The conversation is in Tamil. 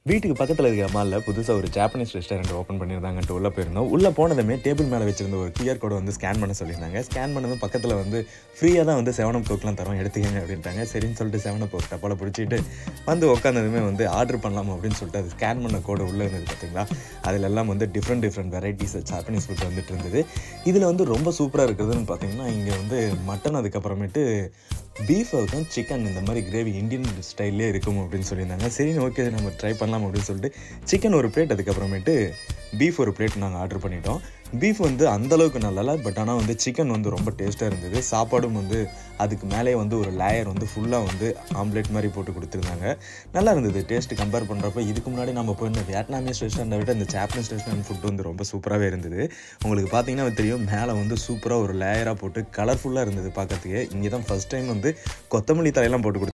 வீட்டுக்கு பக்கத்தில் இருக்க மாலில் புதுசாக ஒரு ஜாப்பனீஸ் ரெஸ்டாரண்ட் ஓப்பன் பண்ணியிருந்தாங்கன்ட்டு உள்ளே போயிருந்தோம் உள்ளே போனதுமே டேபிள் மேலே வச்சிருந்த ஒரு கியூஆர் கோடை வந்து ஸ்கேன் பண்ண சொல்லியிருந்தாங்க ஸ்கேன் பண்ணதும் பக்கத்தில் வந்து ஃப்ரீயாக தான் வந்து செவனப் கோக்லாம் தரோம் எடுத்துக்கங்க அப்படின்ட்டாங்க சரின்னு சொல்லிட்டு செவனப் கோக் டப்பால பிடிச்சிட்டு வந்து உட்காந்ததுமே வந்து ஆர்டர் பண்ணலாம் அப்படின்னு சொல்லிட்டு அது ஸ்கேன் பண்ண கோடு உள்ளே இருந்தது பார்த்தீங்களா அதில் எல்லாம் வந்து different different varieties Japanese food வந்துட்டு இருந்தது இதில் வந்து ரொம்ப சூப்பராக இருக்கிறதுன்னு பார்த்தீங்கன்னா இங்கே வந்து மட்டன் அதுக்கப்புறமேட்டு பீஃப் இருக்கும் சிக்கன் இந்த மாதிரி கிரேவி இந்தியன் ஸ்டைல்லே இருக்கும் அப்படின்னு சொல்லியிருந்தாங்க சரி ஓகே நம்ம ட்ரை பண்ணலாம் அப்படின்னு சொல்லிட்டு சிக்கன் ஒரு பிளேட் அதுக்கப்புறமேட்டு பீஃப் ஒரு பிளேட் நாங்கள் ஆர்டர் பண்ணிட்டோம் பீஃப் வந்து அந்தளவுக்கு நல்லா பட் ஆனால் வந்து சிக்கன் வந்து ரொம்ப டேஸ்ட்டாக இருந்தது சாப்பாடும் வந்து அதுக்கு மேலே வந்து ஒரு லேயர் வந்து ஃபுல்லாக வந்து ஆம்லேட் மாதிரி போட்டு கொடுத்துருந்தாங்க நல்லா இருந்தது டேஸ்ட் கம்பேர் பண்ணுறப்ப இதுக்கு முன்னாடி நம்ம போயிருந்த வியட்நாமியஸ் ரெஸ்டாரண்ட்டை விட இந்த ஜாப்பனீஸ் ரெஸ்டாரண்ட் ஃபுட் வந்து ரொம்ப சூப்பராகவே இருந்தது உங்களுக்கு பார்த்தீங்கன்னா தெரியும் மேலே வந்து சூப்பராக ஒரு லேயராக போட்டு கலர்ஃபுல்லாக இருந்தது பார்க்கறதுக்கு இங்கே தான் ஃபஸ்ட் டைம் வந்து கொத்தமல்லி தலையெல்லாம் போட்டு கொடுத்து